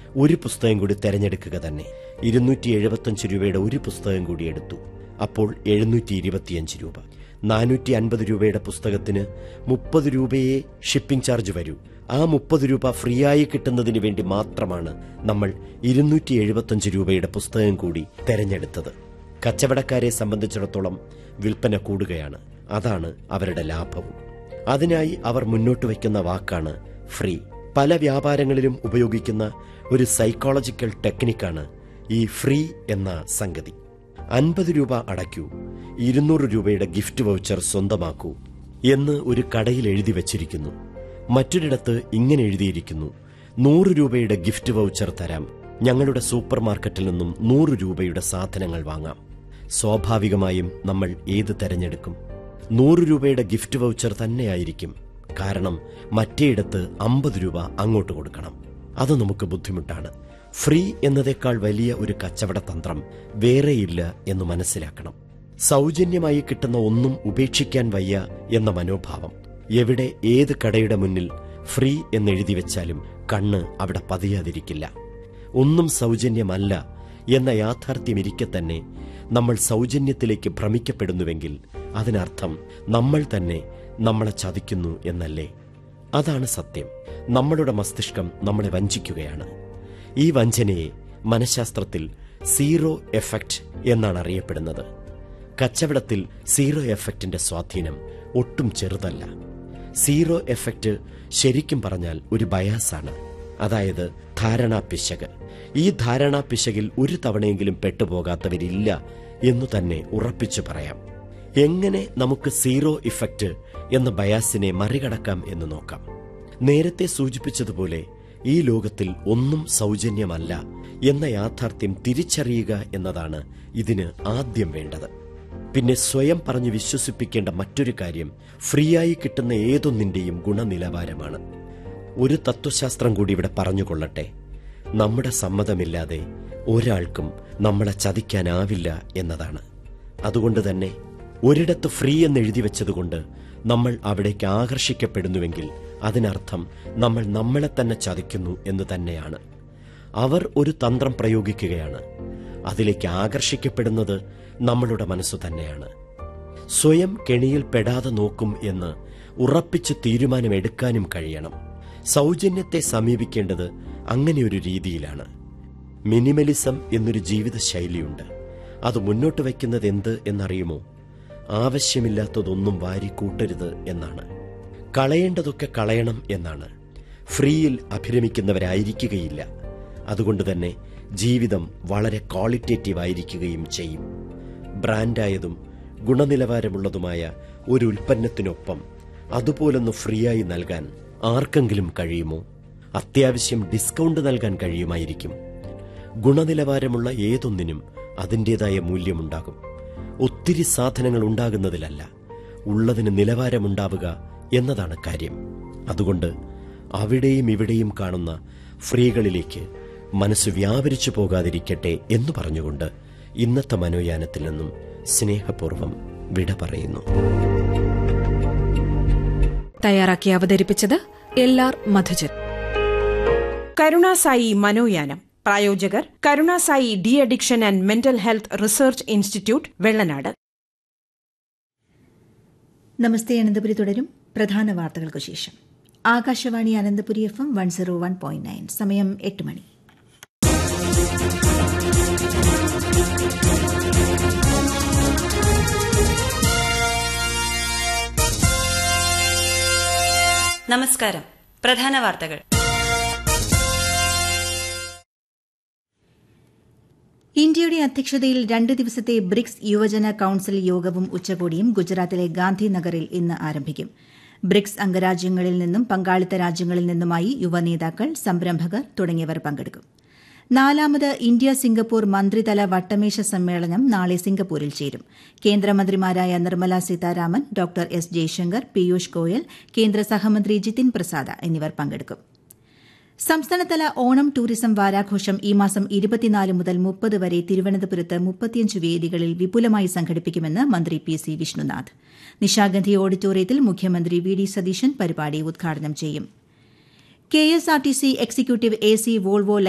ഒരു പുസ്തകം കൂടി തെരഞ്ഞെടുക്കുക തന്നെ ഇരുന്നൂറ്റി എഴുപത്തഞ്ച് രൂപയുടെ ഒരു പുസ്തകം കൂടി എടുത്തു അപ്പോൾ എഴുന്നൂറ്റി ഇരുപത്തിയഞ്ച് രൂപ നാനൂറ്റി അൻപത് രൂപയുടെ പുസ്തകത്തിന് മുപ്പത് രൂപയെ ഷിപ്പിംഗ് ചാർജ് വരൂ ആ മുപ്പത് രൂപ ഫ്രീ ആയി കിട്ടുന്നതിന് വേണ്ടി മാത്രമാണ് നമ്മൾ ഇരുന്നൂറ്റി എഴുപത്തഞ്ച് രൂപയുടെ പുസ്തകം കൂടി തെരഞ്ഞെടുത്തത് കച്ചവടക്കാരെ സംബന്ധിച്ചിടത്തോളം വിൽപ്പന കൂടുകയാണ് അതാണ് അവരുടെ ലാഭവും അതിനായി അവർ മുന്നോട്ട് വയ്ക്കുന്ന വാക്കാണ് ഫ്രീ പല വ്യാപാരങ്ങളിലും ഉപയോഗിക്കുന്ന ഒരു സൈക്കോളജിക്കൽ ടെക്നിക്കാണ് ഈ ഫ്രീ എന്ന സംഗതി അൻപത് രൂപ അടയ്ക്കൂ ഇരുന്നൂറ് രൂപയുടെ ഗിഫ്റ്റ് വൗച്ചർ സ്വന്തമാക്കൂ എന്ന് ഒരു കടയിൽ എഴുതി വച്ചിരിക്കുന്നു മറ്റൊരിടത്ത് ഇങ്ങനെ എഴുതിയിരിക്കുന്നു നൂറ് രൂപയുടെ ഗിഫ്റ്റ് വൗച്ചർ തരാം ഞങ്ങളുടെ സൂപ്പർ മാർക്കറ്റിൽ നിന്നും നൂറ് രൂപയുടെ സാധനങ്ങൾ വാങ്ങാം സ്വാഭാവികമായും നമ്മൾ ഏത് തെരഞ്ഞെടുക്കും നൂറ് രൂപയുടെ ഗിഫ്റ്റ് വൗച്ചർ തന്നെയായിരിക്കും കാരണം മറ്റേയിടത്ത് അമ്പത് രൂപ അങ്ങോട്ട് കൊടുക്കണം അത് നമുക്ക് ബുദ്ധിമുട്ടാണ് ഫ്രീ എന്നതേക്കാൾ വലിയ ഒരു കച്ചവട തന്ത്രം വേറെയില്ല എന്ന് മനസ്സിലാക്കണം സൗജന്യമായി കിട്ടുന്ന ഒന്നും ഉപേക്ഷിക്കാൻ വയ്യ എന്ന മനോഭാവം എവിടെ ഏത് കടയുടെ മുന്നിൽ ഫ്രീ എന്നെഴുതി വെച്ചാലും കണ്ണ് അവിടെ പതിയാതിരിക്കില്ല ഒന്നും സൗജന്യമല്ല എന്ന യാഥാർത്ഥ്യമിരിക്കെ തന്നെ നമ്മൾ സൗജന്യത്തിലേക്ക് ഭ്രമിക്കപ്പെടുന്നുവെങ്കിൽ അതിനർത്ഥം നമ്മൾ തന്നെ നമ്മളെ ചതിക്കുന്നു എന്നല്ലേ അതാണ് സത്യം നമ്മളുടെ മസ്തിഷ്കം നമ്മളെ വഞ്ചിക്കുകയാണ് ഈ വഞ്ചനയെ മനഃശാസ്ത്രത്തിൽ സീറോ എഫക്റ്റ് എന്നാണ് അറിയപ്പെടുന്നത് കച്ചവടത്തിൽ സീറോ എഫക്റ്റിന്റെ സ്വാധീനം ഒട്ടും ചെറുതല്ല സീറോ എഫക്റ്റ് ശരിക്കും പറഞ്ഞാൽ ഒരു ബയാസാണ് അതായത് ധാരണാ പിശക് ഈ ധാരണാ പിശകിൽ ഒരു തവണയെങ്കിലും പെട്ടുപോകാത്തവരില്ല എന്നു തന്നെ ഉറപ്പിച്ചു പറയാം എങ്ങനെ നമുക്ക് സീറോ ഇഫക്റ്റ് എന്ന ബയാസിനെ മറികടക്കാം എന്ന് നോക്കാം നേരത്തെ സൂചിപ്പിച്ചതുപോലെ ഈ ലോകത്തിൽ ഒന്നും സൗജന്യമല്ല എന്ന യാഥാർത്ഥ്യം തിരിച്ചറിയുക എന്നതാണ് ഇതിന് ആദ്യം വേണ്ടത് പിന്നെ സ്വയം പറഞ്ഞു വിശ്വസിപ്പിക്കേണ്ട മറ്റൊരു കാര്യം ഫ്രീയായി കിട്ടുന്ന ഏതൊന്നിന്റെയും ഗുണനിലവാരമാണ് ഒരു തത്വശാസ്ത്രം കൂടി ഇവിടെ പറഞ്ഞുകൊള്ളട്ടെ നമ്മുടെ സമ്മതമില്ലാതെ ഒരാൾക്കും നമ്മളെ ചതിക്കാനാവില്ല എന്നതാണ് അതുകൊണ്ട് തന്നെ ഒരിടത്ത് ഫ്രീ എന്ന് എഴുതി വെച്ചതുകൊണ്ട് നമ്മൾ അവിടേക്ക് ആകർഷിക്കപ്പെടുന്നുവെങ്കിൽ അതിനർത്ഥം നമ്മൾ നമ്മളെ തന്നെ ചതിക്കുന്നു എന്ന് തന്നെയാണ് അവർ ഒരു തന്ത്രം പ്രയോഗിക്കുകയാണ് അതിലേക്ക് ആകർഷിക്കപ്പെടുന്നത് നമ്മളുടെ മനസ്സു തന്നെയാണ് സ്വയം കെണിയിൽ പെടാതെ നോക്കും എന്ന് ഉറപ്പിച്ച് തീരുമാനമെടുക്കാനും കഴിയണം സൗജന്യത്തെ സമീപിക്കേണ്ടത് അങ്ങനെയൊരു രീതിയിലാണ് മിനിമലിസം എന്നൊരു ജീവിത ശൈലിയുണ്ട് അത് മുന്നോട്ട് വയ്ക്കുന്നത് എന്ത് എന്നറിയുമോ ആവശ്യമില്ലാത്തതൊന്നും വാരിക്കൂട്ടരുത് എന്നാണ് കളയേണ്ടതൊക്കെ കളയണം എന്നാണ് ഫ്രീയിൽ അഭിരമിക്കുന്നവരായിരിക്കുകയില്ല അതുകൊണ്ട് തന്നെ ജീവിതം വളരെ ക്വാളിറ്റേറ്റീവ് ആയിരിക്കുകയും ചെയ്യും ബ്രാൻഡായതും ഗുണനിലവാരമുള്ളതുമായ ഒരു ഉൽപ്പന്നത്തിനൊപ്പം അതുപോലൊന്ന് ഫ്രീയായി നൽകാൻ ആർക്കെങ്കിലും കഴിയുമോ അത്യാവശ്യം ഡിസ്കൗണ്ട് നൽകാൻ കഴിയുമായിരിക്കും ഗുണനിലവാരമുള്ള ഏതൊന്നിനും അതിൻ്റെതായ മൂല്യമുണ്ടാകും ഒത്തിരി സാധനങ്ങൾ ഉണ്ടാകുന്നതിലല്ല ഉള്ളതിന് നിലവാരമുണ്ടാവുക എന്നതാണ് കാര്യം അതുകൊണ്ട് അവിടെയും ഇവിടെയും കാണുന്ന ഫ്രീകളിലേക്ക് മനസ്സ് വ്യാപരിച്ചു പോകാതിരിക്കട്ടെ എന്ന് പറഞ്ഞുകൊണ്ട് ഇന്നത്തെ മനോയാനത്തിൽ നിന്നും സ്നേഹപൂർവ്വം വിട പറയുന്നു തയ്യാറാക്കി അവതരിപ്പിച്ചത് എൽ ആർ മധുജൻ കരുണാസായി മനോയാനം പ്രായോജകർ Karunasai de addiction and mental health research institute Vellanad നമസ്തേ അനന്തപുരി തുടരും പ്രധാന വാർത്തകൾക്കു ശേഷം Akashvani Ananthapuri F M one zero one point nine സമയം എട്ട് മണി നമസ്കാരം പ്രധാന വാർത്തകൾ ഇന്ത്യയുടെ അധ്യക്ഷതയിൽ രണ്ട് ദിവസത്തെ ബ്രിക്സ് യുവജന കൌൺസിൽ യോഗവും ഉച്ചകോടിയും ഗുജറാത്തിലെ ഗാന്ധിനഗറിൽ ഇന്ന് ആരംഭിക്കും ബ്രിക്സ് അംഗരാജ്യങ്ങളിൽ നിന്നും പങ്കാളിത്ത രാജ്യങ്ങളിൽ നിന്നുമായി യുവനേതാക്കൾ സംരംഭകർ തുടങ്ങിയവർ പങ്കെടുക്കും നാലാമത് ഇന്ത്യ സിംഗപ്പൂർ മന്ത്രിതല വട്ടമേശ സമ്മേളനം നാളെ സിംഗപ്പൂരിൽ ചേരും കേന്ദ്രമന്ത്രിമാരായ നിർമ്മല സീതാരാമൻ ഡോക്ടർ എസ് ജയശങ്കർ പീയൂഷ് ഗോയൽ കേന്ദ്ര സഹമന്ത്രി ജിതിൻ പ്രസാദ എന്നിവർ പങ്കെടുക്കും സംസ്ഥാനതല ഓണം ടൂറിസം വാരാഘോഷം ഈ മാസം ഇരുപത്തിനാല് മുതൽ മുപ്പത് വരെ തിരുവനന്തപുരത്ത് മുപ്പത്തിയഞ്ച് വേദികളിൽ വിപുലമായി സംഘടിപ്പിക്കുമെന്ന് മന്ത്രി പി സി വിഷ്ണുനാഥ് നിശാഗന്ധി ഓഡിറ്റോറിയത്തിൽ മുഖ്യമന്ത്രി വി ഡി സതീശൻ പരിപാടി ഉദ്ഘാടനം ചെയ്യും K S R T C executive A C Volvo